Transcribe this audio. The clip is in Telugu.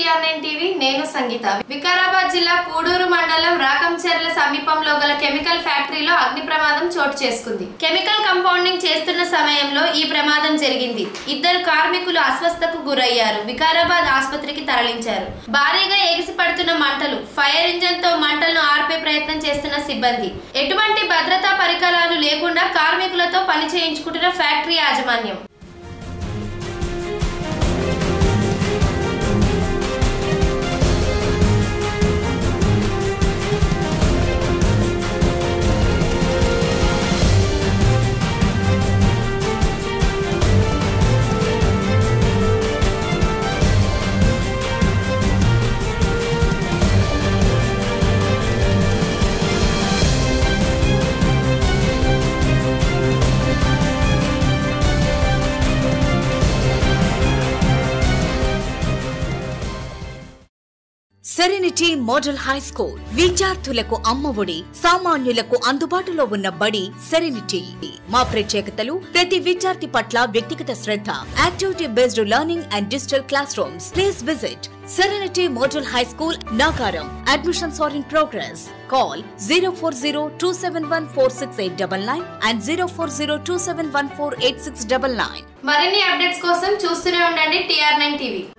టీఆర్ నైన్ టీవీ నేను సంగీత వికారాబాద్ జిల్లా పూడూరు మండలం రాకంచెర్ల సమీపంలో గల కెమికల్ ఫ్యాక్టరీలో అగ్ని ప్రమాదం చోటు చేసుకుంది కెమికల్ కంపౌండింగ్ చేస్తున్న సమయంలో ఈ ప్రమాదం జరిగింది ఇద్దరు కార్మికులు అస్వస్థతకు గురయ్యారు వికారాబాద్ ఆసుపత్రికి తరలించారు భారీగా ఎగిసి పడుతున్న మంటలు ఫైర్ ఇంజన్ తో మంటలను ఆర్పే ప్రయత్నం చేస్తున్న సిబ్బంది ఎటువంటి భద్రతా పరికరాలు లేకుండా కార్మికులతో పని చేయించుకుంటున్న ఫ్యాక్టరీ యాజమాన్యం సెరెనిటీ మోడల్ హై స్కూల్ విద్యార్థులకు అమ్మఒడి సామాన్యులకు అందుబాటులో ఉన్న బడి సెరెనిటీ మా ప్రత్యేకతలు ప్రతి విద్యార్థి పట్ల వ్యక్తిగత శ్రద్ధ activity based learning and digital classrooms please visit serenity model high school నాకారం admissions are in progress call zero four zero two seven one four six eight double nine and zero four zero two seven one four eight six double nine మరిన్ని అప్డేట్స్ కోసం చూస్తూనే ఉండండి టీఆర్ నైన్ టీవీ